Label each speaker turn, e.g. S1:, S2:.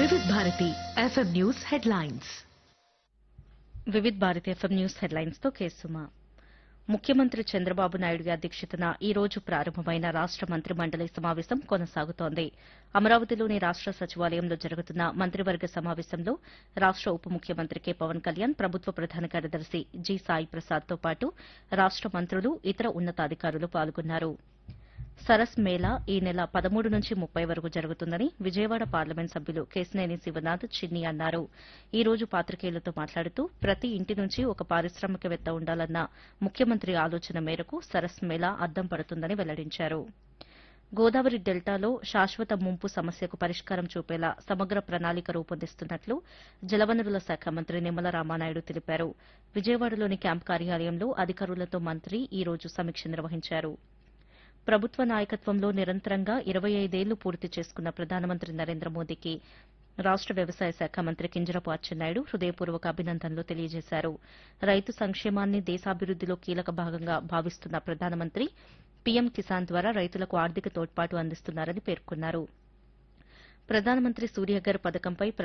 S1: వివిధ Bharati FM news headlines
S2: Vividh Bharati FM news headlines తో కేసుమా ముఖ్యమంత్రి చంద్రబాబు నాయుడు అధ్యక్షతన ఈ రోజు ప్రారంభమైన రాష్ట మంత్రి మండలి సమావేశం కొనసాగుతోంది అమరావతిలోని రాష్ట సచివాలయంలో జరుగుతున్న మంత్రివర్గ సమావేశంలో రాష్ట ఉప ముఖ్యమంత్రి కె పవన్ కళ్యాణ్ ప్రభుత్వ ప్రధాన కార్యదర్శి జి సాయి ప్రసాద్ తో పాటు రాష్ట మంత్రులు ఇతర ఉన్నతాధికారులు పాల్గొన్నారు సరస్ మేళా ఈ నెల పదమూడు నుంచి ముప్పై వరకు జరుగుతుందని విజయవాడ పార్లమెంట్ సభ్యులు కేశినేని శివనాథ్ చిన్ని అన్నారు ఈ రోజు పాత్రికేయులతో మాట్లాడుతూ ప్రతి ఇంటి నుంచి ఒక పారిశ్రామికవేత్త ఉండాలన్న ముఖ్యమంత్రి ఆలోచన మేరకు సరస్ మేళా అద్దం పడుతుందని వెల్లడించారు గోదావరి డెల్టాలో శాశ్వత ముంపు సమస్యకు పరిష్కారం చూపేలా సమగ్ర ప్రణాళిక రూపొందిస్తున్నట్లు జలవనరుల శాఖ మంత్రి నిమ్మల రామానాయుడు తెలిపారు విజయవాడలోని క్యాంప్ కార్యాలయంలో అధికారులతో మంత్రి ఈ రోజు సమీక్ష నిర్వహించారు ప్రభుత్వ నాయకత్వంలో నిరంతరంగా ఇరవై ఐదేళ్లు పూర్తి చేసుకున్న ప్రధానమంత్రి నరేంద్ర మోదీకి రాష్ట వ్యవసాయ శాఖ మంత్రి కింజరపు అచ్చెన్నాయుడు హృదయపూర్వక అభినందనలు తెలియజేశారు రైతు సంక్షేమాన్ని దేశాభివృద్దిలో కీలక భాగంగా భావిస్తున్న ప్రధానమంత్రి పీఎం కిసాన్ ద్వారా రైతులకు ఆర్థిక తోడ్పాటు అందిస్తున్నారని పేర్కొన్నారు ప్రధానమంత్రి సూర్యఘర్ పథకంపై